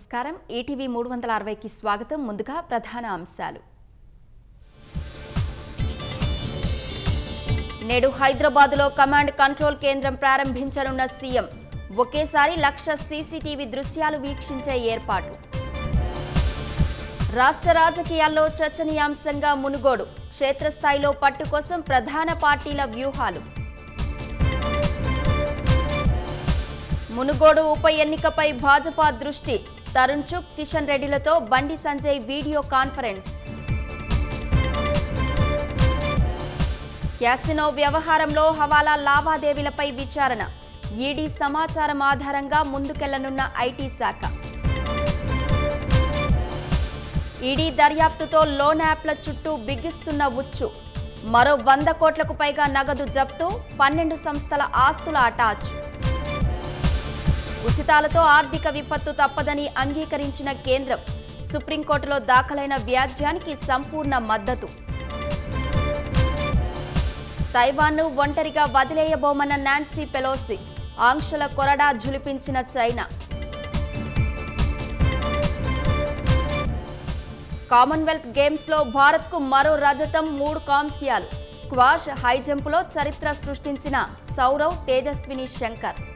నమస్కారం ఈటీవీ మూడు వందల అరవైకి స్వాగతం ముందుగా ప్రధాన అంశాలు నేడు హైదరాబాదులో కమాండ్ కంట్రోల్ కేంద్రం ప్రారంభించనున్న సీఎం ఒకేసారి లక్ష సీసీటీవీ దృశ్యాలు వీక్షించే ఏర్పాటు రాష్ట్ర రాజకీయాల్లో చర్చనీయాంశంగా మునుగోడు క్షేత్రస్థాయిలో పట్టు కోసం ప్రధాన పార్టీల వ్యూహాలు మునుగోడు ఉప ఎన్నికపై భాజపా దృష్టి తరుణ్ చుక్ కిషన్ రెడ్డిలతో బండి సంజయ్ వీడియో కాన్ఫరెన్స్ క్యాసినో వ్యవహారంలో హవాలా లావాదేవీలపై విచారణ ఈడీ సమాచారం ఆధారంగా ముందుకెళ్లనున్న ఐటీ శాఖ ఈడీ దర్యాప్తుతో లోన్ యాప్ల చుట్టూ బిగిస్తున్న ఉచ్చు మరో వంద కోట్లకు పైగా నగదు జప్తు పన్నెండు సంస్థల ఆస్తుల అటాచ్ ఉచితాలతో ఆర్థిక విపత్తు తప్పదని అంగీకరించిన కేంద్రం సుప్రీంకోర్టులో దాఖలైన వ్యాజ్యానికి సంపూర్ణ మద్దతు తైవాన్ను ఒంటరిగా వదిలేయబోమన్న నాన్సీ పెలోసి ఆంక్షల కొరడా ఝులిపించిన చైనా కామన్వెల్త్ గేమ్స్ లో భారత్ కు మరో రజతం మూడు కాంస్యాలు స్క్వాష్ హై జంపులో చరిత్ర సృష్టించిన సౌరవ్ తేజస్విని శంకర్